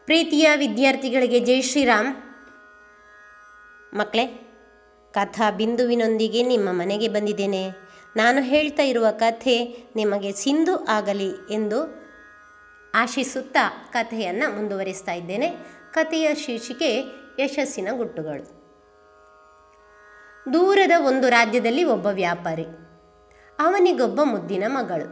ಪ್ರೀತಿಯ ವಿದ್ಯಾರ್ಥಿಗಳಿಗೆ ಜೈ ಶ್ರೀರಾಮ್ ಮಕ್ಕಳೇ ಕಥಾ ಬಿಂದುವಿನೊಂದಿಗೆ ನಿಮ್ಮ ಮನೆಗೆ ಬಂದಿದ್ದೇನೆ ನಾನು ಹೇಳ್ತಾ ಇರುವ ಕಥೆ ನಿಮಗೆ ಸಿಂಧು ಆಗಲಿ ಎಂದು ಆಶಿಸುತ್ತಾ ಕಥೆಯನ್ನು ಮುಂದುವರಿಸ್ತಾ ಇದ್ದೇನೆ ಕಥೆಯ ಶೀರ್ಷಿಕೆ ಯಶಸ್ಸಿನ ಗುಟ್ಟುಗಳು ದೂರದ ಒಂದು ರಾಜ್ಯದಲ್ಲಿ ಒಬ್ಬ ವ್ಯಾಪಾರಿ ಅವನಿಗೊಬ್ಬ ಮುದ್ದಿನ ಮಗಳು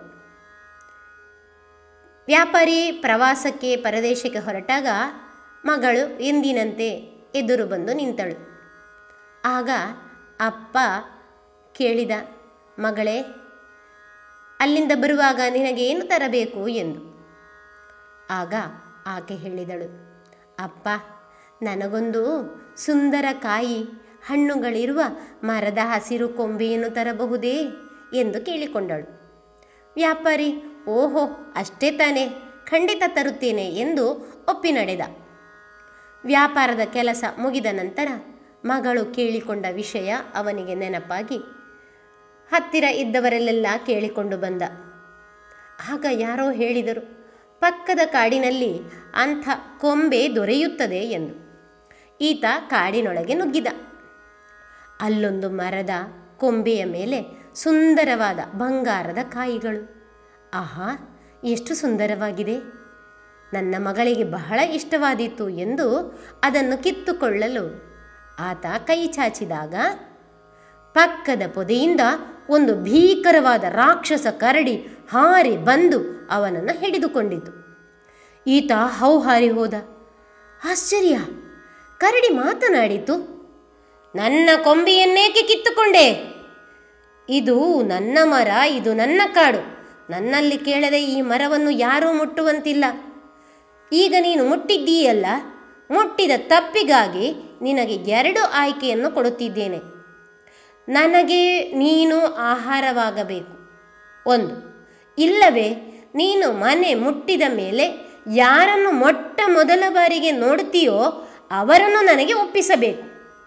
ವ್ಯಾಪಾರಿ ಪ್ರವಾಸಕ್ಕೆ ಪರದೇಶಕ್ಕೆ ಹೊರಟಾಗ ಮಗಳು ಎಂದಿನಂತೆ ಎದುರು ಬಂದು ನಿಂತಳು ಆಗ ಅಪ್ಪ ಕೇಳಿದ ಮಗಳೇ ಅಲ್ಲಿಂದ ಬರುವಾಗ ನಿನಗೆ ಏನು ತರಬೇಕು ಎಂದು ಆಗ ಆಕೆ ಹೇಳಿದಳು ಅಪ್ಪ ನನಗೊಂದು ಸುಂದರ ಕಾಯಿ ಹಣ್ಣುಗಳಿರುವ ಮರದ ಹಸಿರು ಕೊಂಬೆಯನ್ನು ತರಬಹುದೇ ಎಂದು ಕೇಳಿಕೊಂಡಳು ವ್ಯಾಪಾರಿ ಓಹೋ ಅಷ್ಟೇ ತಾನೇ ಖಂಡಿತ ತರುತ್ತೇನೆ ಎಂದು ಒಪ್ಪಿ ನಡೆದ ವ್ಯಾಪಾರದ ಕೆಲಸ ಮುಗಿದ ನಂತರ ಮಗಳು ಕೇಳಿಕೊಂಡ ವಿಷಯ ಅವನಿಗೆ ನೆನಪಾಗಿ ಹತ್ತಿರ ಇದ್ದವರಲ್ಲೆಲ್ಲ ಕೇಳಿಕೊಂಡು ಬಂದ ಆಗ ಯಾರೋ ಹೇಳಿದರು ಪಕ್ಕದ ಕಾಡಿನಲ್ಲಿ ಅಂಥ ಕೊಂಬೆ ದೊರೆಯುತ್ತದೆ ಎಂದು ಈತ ಕಾಡಿನೊಳಗೆ ನುಗ್ಗಿದ ಅಲ್ಲೊಂದು ಮರದ ಕೊಂಬೆಯ ಮೇಲೆ ಸುಂದರವಾದ ಬಂಗಾರದ ಕಾಯಿಗಳು ಆಹಾ ಎಷ್ಟು ಸುಂದರವಾಗಿದೆ ನನ್ನ ಮಗಳಿಗೆ ಬಹಳ ಇಷ್ಟವಾದೀತು ಎಂದು ಅದನ್ನು ಕಿತ್ತುಕೊಳ್ಳಲು ಆತ ಕೈ ಚಾಚಿದಾಗ ಪಕ್ಕದ ಪೊದೆಯಿಂದ ಒಂದು ಭೀಕರವಾದ ರಾಕ್ಷಸ ಕರಡಿ ಹಾರಿ ಬಂದು ಅವನನ್ನು ಹಿಡಿದುಕೊಂಡಿತು ಈತ ಹೌಹಾರಿ ಹೋದ ಆಶ್ಚರ್ಯ ಕರಡಿ ಮಾತನಾಡಿತು ನನ್ನ ಕೊಂಬೆಯನ್ನೇಕೆ ಕಿತ್ತುಕೊಂಡೆ ಇದು ನನ್ನ ಮರ ಇದು ನನ್ನ ಕಾಡು ನನ್ನಲ್ಲಿ ಕೇಳದೆ ಈ ಮರವನ್ನು ಯಾರೂ ಮುಟ್ಟುವಂತಿಲ್ಲ ಈಗ ನೀನು ಮುಟ್ಟಿದ್ದೀಯಲ್ಲ ಮುಟ್ಟಿದ ತಪ್ಪಿಗಾಗಿ ನಿನಗೆ ಎರಡು ಆಯ್ಕೆಯನ್ನು ಕೊಡುತ್ತಿದ್ದೇನೆ ನನಗೆ ನೀನು ಆಹಾರವಾಗಬೇಕು ಒಂದು ಇಲ್ಲವೇ ನೀನು ಮನೆ ಮುಟ್ಟಿದ ಮೇಲೆ ಯಾರನ್ನು ಮೊಟ್ಟ ಮೊದಲ ಬಾರಿಗೆ ನೋಡುತ್ತೀಯೋ ಅವರನ್ನು ನನಗೆ ಒಪ್ಪಿಸಬೇಕು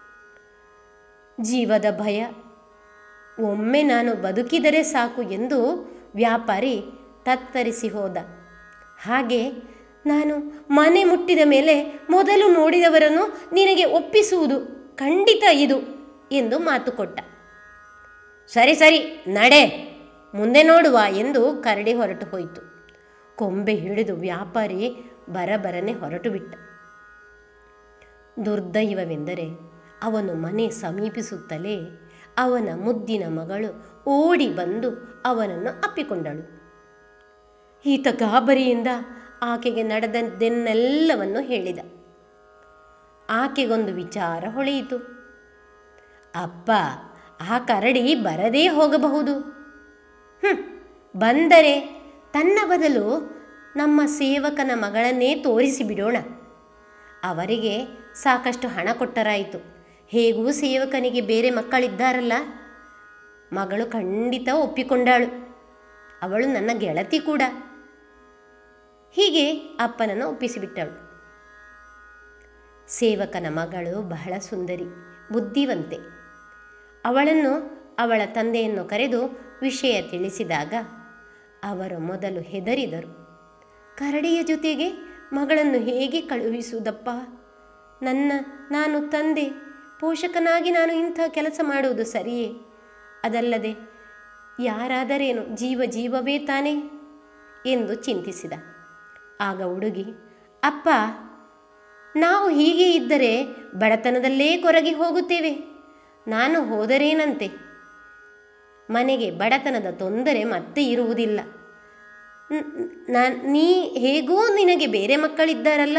ಜೀವದ ಭಯ ಒಮ್ಮೆ ನಾನು ಬದುಕಿದರೆ ಸಾಕು ಎಂದು ವ್ಯಾಪಾರಿ ತತ್ತರಿಸಿ ಹೋದ ಹಾಗೆ ನಾನು ಮನೆ ಮುಟ್ಟಿದ ಮೇಲೆ ಮೊದಲು ನೋಡಿದವರನ್ನು ನಿನಗೆ ಒಪ್ಪಿಸುವುದು ಖಂಡಿತ ಇದು ಎಂದು ಮಾತು ಕೊಟ್ಟ ಸರಿ ಸರಿ ನಡೆ ಮುಂದೆ ನೋಡುವ ಎಂದು ಕರಡಿ ಹೊರಟು ಹೋಯಿತು ಕೊಂಬೆ ಹಿಡಿದು ವ್ಯಾಪಾರಿ ಬರಬರನೆ ಹೊರಟು ಬಿಟ್ಟ ದುರ್ದೈವವೆಂದರೆ ಅವನು ಮನೆ ಸಮೀಪಿಸುತ್ತಲೇ ಅವನ ಮುದ್ದಿನ ಮಗಳು ಓಡಿ ಬಂದು ಅವನನ್ನು ಅಪ್ಪಿಕೊಂಡಳು ಈತ ಗಾಬರಿಯಿಂದ ಆಕೆಗೆ ನಡೆದದ್ದನ್ನೆಲ್ಲವನ್ನು ಹೇಳಿದ ಆಕೆಗೊಂದು ವಿಚಾರ ಹೊಳೆಯಿತು ಅಪ್ಪ ಆ ಕರಡಿ ಬರದೇ ಹೋಗಬಹುದು ಹ್ಞೂ ಬಂದರೆ ತನ್ನ ಬದಲು ನಮ್ಮ ಸೇವಕನ ಮಗಳನ್ನೇ ತೋರಿಸಿ ಬಿಡೋಣ ಅವರಿಗೆ ಸಾಕಷ್ಟು ಹಣ ಕೊಟ್ಟರಾಯಿತು ಹೇಗೂ ಸೇವಕನಿಗೆ ಬೇರೆ ಮಕ್ಕಳಿದ್ದಾರಲ್ಲ ಮಗಳು ಖಂಡಿತ ಒಪ್ಪಿಕೊಂಡಾಳು ಅವಳು ನನ್ನ ಗೆಳತಿ ಕೂಡ ಹೀಗೆ ಅಪ್ಪನನ್ನು ಒಪ್ಪಿಸಿಬಿಟ್ಟಳು ಸೇವಕನ ಮಗಳು ಬಹಳ ಸುಂದರಿ ಬುದ್ಧಿವಂತೆ ಅವಳನ್ನು ಅವಳ ತಂದೆಯನ್ನು ಕರೆದು ವಿಷಯ ತಿಳಿಸಿದಾಗ ಅವರು ಮೊದಲು ಹೆದರಿದರು ಕರಡಿಯ ಜೊತೆಗೆ ಮಗಳನ್ನು ಹೇಗೆ ಕಳುಹಿಸುವುದಪ್ಪ ನನ್ನ ನಾನು ತಂದೆ ಪೋಷಕನಾಗಿ ನಾನು ಇಂಥ ಕೆಲಸ ಮಾಡುವುದು ಸರಿಯೇ ಅದಲ್ಲದೆ ಯಾರಾದರೇನು ಜೀವ ಜೀವವೇ ತಾನೇ ಎಂದು ಚಿಂತಿಸಿದ ಆಗ ಹುಡುಗಿ ಅಪ್ಪ ನಾವು ಹೀಗೆ ಇದ್ದರೆ ಬಡತನದಲ್ಲೇ ಕೊರಗಿ ಹೋಗುತ್ತೇವೆ ನಾನು ಹೋದರೇನಂತೆ ಮನೆಗೆ ಬಡತನದ ತೊಂದರೆ ಮತ್ತೆ ಇರುವುದಿಲ್ಲ ನೀ ಹೇಗೋ ನಿನಗೆ ಬೇರೆ ಮಕ್ಕಳಿದ್ದಾರಲ್ಲ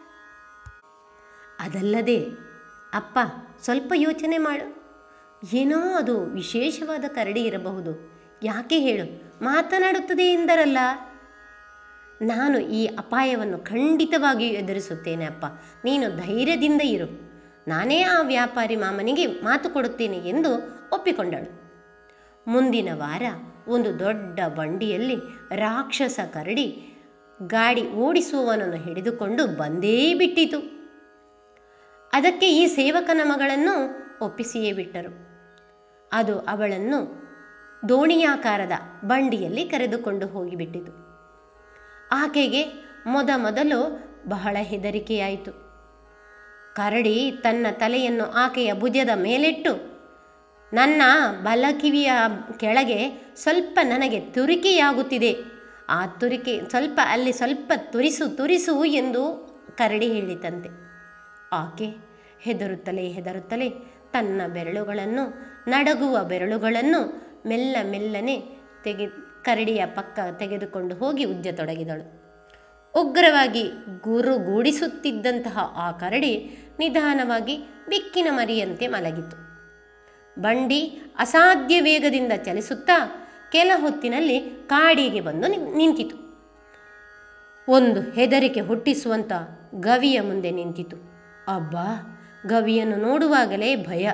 ಅದಲ್ಲದೆ ಅಪ್ಪ ಸ್ವಲ್ಪ ಯೋಚನೆ ಮಾಡು ಏನೋ ಅದು ವಿಶೇಷವಾದ ಕರಡಿ ಇರಬಹುದು ಯಾಕೆ ಹೇಳು ಮಾತನಾಡುತ್ತದೆ ಎಂದರಲ್ಲ ನಾನು ಈ ಅಪಾಯವನ್ನು ಖಂಡಿತವಾಗಿಯೂ ಎದುರಿಸುತ್ತೇನೆ ಅಪ್ಪ ನೀನು ಧೈರ್ಯದಿಂದ ಇರು ನಾನೇ ಆ ವ್ಯಾಪಾರಿ ಮಾಮನಿಗೆ ಮಾತು ಕೊಡುತ್ತೇನೆ ಎಂದು ಒಪ್ಪಿಕೊಂಡಳು ಮುಂದಿನ ವಾರ ಒಂದು ದೊಡ್ಡ ಬಂಡಿಯಲ್ಲಿ ರಾಕ್ಷಸ ಕರಡಿ ಗಾಡಿ ಓಡಿಸುವವನನ್ನು ಹಿಡಿದುಕೊಂಡು ಬಂದೇ ಬಿಟ್ಟಿತು ಅದಕ್ಕೆ ಈ ಸೇವಕನ ಮಗಳನ್ನು ಒಪ್ಪಿಸಿಯೇ ಬಿಟ್ಟರು ಅದು ಅವಳನ್ನು ದೋಣಿಯಾಕಾರದ ಬಂಡಿಯಲ್ಲಿ ಕರೆದುಕೊಂಡು ಹೋಗಿಬಿಟ್ಟಿತು ಆಕೆಗೆ ಮೊದ ಮೊದಲು ಬಹಳ ಹೆದರಿಕೆಯಾಯಿತು ಕರಡಿ ತನ್ನ ತಲೆಯನ್ನು ಆಕೆಯ ಭುಜದ ಮೇಲಿಟ್ಟು ನನ್ನ ಬಲಕಿವಿಯ ಕೆಳಗೆ ಸ್ವಲ್ಪ ನನಗೆ ತುರಿಕೆಯಾಗುತ್ತಿದೆ ಆ ತುರಿಕೆ ಸ್ವಲ್ಪ ಅಲ್ಲಿ ಸ್ವಲ್ಪ ತುರಿಸು ತುರಿಸು ಎಂದು ಕರಡಿ ಹೇಳಿತಂತೆ ಆಕೆ ಹೆದರುತ್ತಲೇ ಹೆದರುತ್ತಲೇ ತನ್ನ ಬೆರಳುಗಳನ್ನು ನಡಗುವ ಬೆರಳುಗಳನ್ನು ಮೆಲ್ಲ ಮೆಲ್ಲನೆ ತೆಗೆ ಕರಡಿಯ ಪಕ್ಕ ತೆಗೆದುಕೊಂಡು ಹೋಗಿ ಉಜ್ಜತೊಡಗಿದಳು ಉಗ್ರವಾಗಿ ಗುರುಗೂಡಿಸುತ್ತಿದ್ದಂತಹ ಆ ಕರಡಿ ನಿಧಾನವಾಗಿ ಬಿಕ್ಕಿನ ಮರಿಯಂತೆ ಮಲಗಿತು ಬಂಡಿ ಅಸಾಧ್ಯ ವೇಗದಿಂದ ಚಲಿಸುತ್ತಾ ಕೆಲ ಹೊತ್ತಿನಲ್ಲಿ ಕಾಡಿಗೆ ಬಂದು ನಿ- ನಿಂತಿತು ಒಂದು ಹೆದರಿಕೆ ಹುಟ್ಟಿಸುವಂಥ ಗವಿಯ ಮುಂದೆ ನಿಂತಿತು ಅಬ್ಬಾ ಗವಿಯನ್ನು ನೋಡುವಾಗಲೇ ಭಯ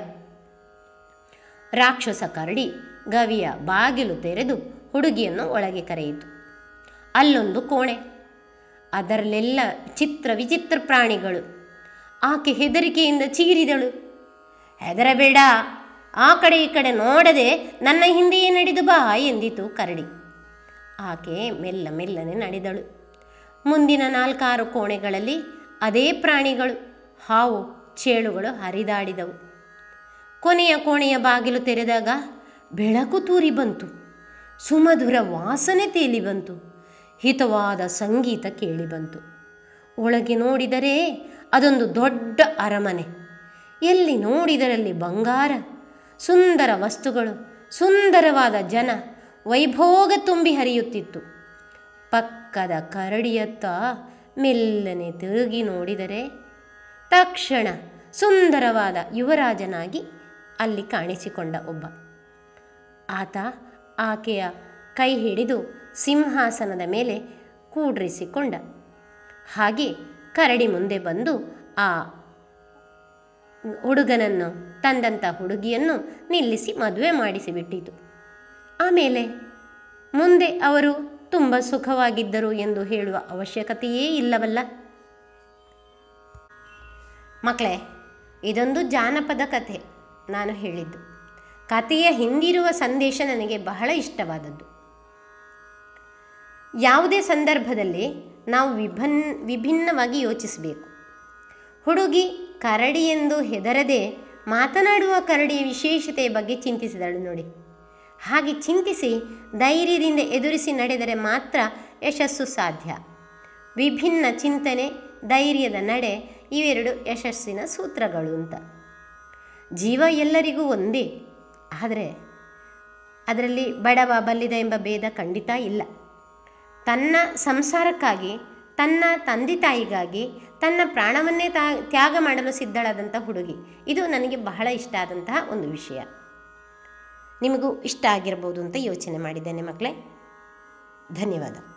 ರಾಕ್ಷಸ ಕರಡಿ ಗವಿಯ ಬಾಗಿಲು ತೆರೆದು ಹುಡುಗಿಯನ್ನು ಒಳಗೆ ಕರೆಯಿತು ಅಲ್ಲೊಂದು ಕೋಣೆ ಅದರಲ್ಲೆಲ್ಲ ಚಿತ್ರ ವಿಚಿತ್ರ ಪ್ರಾಣಿಗಳು ಆಕೆ ಹೆದರಿಕೆಯಿಂದ ಚೀರಿದಳು ಹೆದರಬೇಡ ಆ ಕಡೆ ಈ ಕಡೆ ನೋಡದೆ ನನ್ನ ಹಿಂದೆಯೇ ನಡೆದು ಬಾ ಎಂದಿತು ಕರಡಿ ಆಕೆ ಮೆಲ್ಲ ಮೆಲ್ಲನೆ ನಡೆದಳು ಮುಂದಿನ ನಾಲ್ಕಾರು ಕೋಣೆಗಳಲ್ಲಿ ಅದೇ ಪ್ರಾಣಿಗಳು ಹಾವು ಚೇಳುಗಳು ಹರಿದಾಡಿದವು ಕೊನೆಯ ಕೋಣೆಯ ಬಾಗಿಲು ತೆರೆದಾಗ ಬೆಳಕು ತೂರಿ ಬಂತು ಸುಮಧುರ ವಾಸನೆ ತೇಲಿ ಬಂತು ಹಿತವಾದ ಸಂಗೀತ ಕೇಳಿ ಬಂತು ಒಳಗೆ ನೋಡಿದರೆ ಅದೊಂದು ದೊಡ್ಡ ಅರಮನೆ ಎಲ್ಲಿ ನೋಡಿದರಲ್ಲಿ ಬಂಗಾರ ಸುಂದರ ವಸ್ತುಗಳು ಸುಂದರವಾದ ಜನ ವೈಭೋಗ ತುಂಬಿ ಹರಿಯುತ್ತಿತ್ತು ಪಕ್ಕದ ಕರಡಿಯತ್ತ ಮೆಲ್ಲನೆ ತಿರುಗಿ ನೋಡಿದರೆ ತಕ್ಷಣ ಸುಂದರವಾದ ಯುವರಾಜನಾಗಿ ಅಲ್ಲಿ ಕಾಣಿಸಿಕೊಂಡ ಒಬ್ಬ ಆತ ಆಕೆಯ ಕೈ ಹಿಡಿದು ಸಿಂಹಾಸನದ ಮೇಲೆ ಕೂಡ್ರಿಸಿಕೊಂಡ ಹಾಗೆ ಕರಡಿ ಮುಂದೆ ಬಂದು ಆ ಹುಡುಗನನ್ನು ತಂದಂಥ ಹುಡುಗಿಯನ್ನು ನಿಲ್ಲಿಸಿ ಮದುವೆ ಮಾಡಿಸಿಬಿಟ್ಟಿತು ಆಮೇಲೆ ಮುಂದೆ ಅವರು ತುಂಬ ಸುಖವಾಗಿದ್ದರು ಎಂದು ಹೇಳುವ ಅವಶ್ಯಕತೆಯೇ ಇಲ್ಲವಲ್ಲ ಮಕ್ಕಳೇ ಇದೊಂದು ಜಾನಪದ ಕಥೆ ನಾನು ಹೇಳಿದ್ದು ಕಥೆಯ ಹಿಂದಿರುವ ಸಂದೇಶ ನನಗೆ ಬಹಳ ಇಷ್ಟವಾದದ್ದು ಯಾವುದೇ ಸಂದರ್ಭದಲ್ಲಿ ನಾವು ವಿಭನ್ ವಿಭಿನ್ನವಾಗಿ ಯೋಚಿಸಬೇಕು ಹುಡುಗಿ ಕರಡಿ ಎಂದು ಹೆದರದೆ ಮಾತನಾಡುವ ಕರಡಿಯ ವಿಶೇಷತೆಯ ಬಗ್ಗೆ ಚಿಂತಿಸಿದಳು ನೋಡಿ ಹಾಗೆ ಚಿಂತಿಸಿ ಧೈರ್ಯದಿಂದ ಎದುರಿಸಿ ನಡೆದರೆ ಮಾತ್ರ ಯಶಸ್ಸು ಸಾಧ್ಯ ವಿಭಿನ್ನ ಚಿಂತನೆ ಧೈರ್ಯದ ನಡೆ ಇವೆರಡು ಯಶಸ್ಸಿನ ಸೂತ್ರಗಳು ಅಂತ ಜೀವ ಎಲ್ಲರಿಗೂ ಒಂದೇ ಆದರೆ ಅದರಲ್ಲಿ ಬಡವ ಬಲ್ಲಿದ ಎಂಬ ಭೇದ ಖಂಡಿತ ಇಲ್ಲ ತನ್ನ ಸಂಸಾರಕ್ಕಾಗಿ ತನ್ನ ತಂದೆ ತಾಯಿಗಾಗಿ ತನ್ನ ಪ್ರಾಣವನ್ನೇ ತಾ ತ್ಯಾಗ ಮಾಡಲು ಸಿದ್ಧಳಾದಂಥ ಹುಡುಗಿ ಇದು ನನಗೆ ಬಹಳ ಇಷ್ಟ ಆದಂತಹ ಒಂದು ವಿಷಯ ನಿಮಗೂ ಇಷ್ಟ ಆಗಿರ್ಬೋದು ಅಂತ ಯೋಚನೆ ಮಾಡಿದ್ದೇನೆ ಮಕ್ಕಳೇ ಧನ್ಯವಾದ